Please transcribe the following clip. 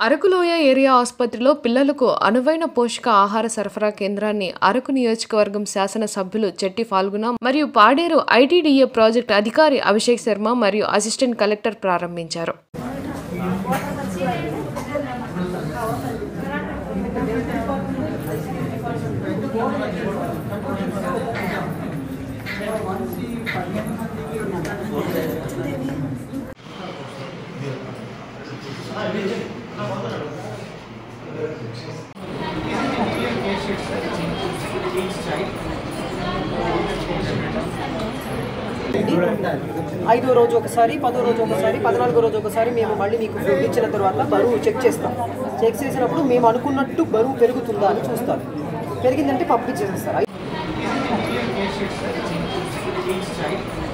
అరకులోయ area ఆసుపత్రిలో పిల్లలకు అనువైన పోషక ఆహార సరఫరా కేంద్రాన్ని అరకు నియోజకవర్గం శాసన సభ్యులు చెట్టి ఫాల్గుణ మరియు పాడేరు ఐటీడీఏ ప్రాజెక్ట్ అధికారి అభిషేక్ శర్మ మరియు అసిస్టెంట్ కలెక్టర్ ప్రారంభించారు ఐదో రోజు ఒకసారి పదో రోజు ఒకసారి పద్నాలుగో రోజు ఒకసారి మేము మళ్ళీ మీకు ఫుడ్ ఇచ్చిన తర్వాత బరువు చెక్ చేస్తాం చెక్ చేసినప్పుడు మేము అనుకున్నట్టు బరువు పెరుగుతుందా అని చూస్తారు పెరిగిందంటే పంపించేస్తారు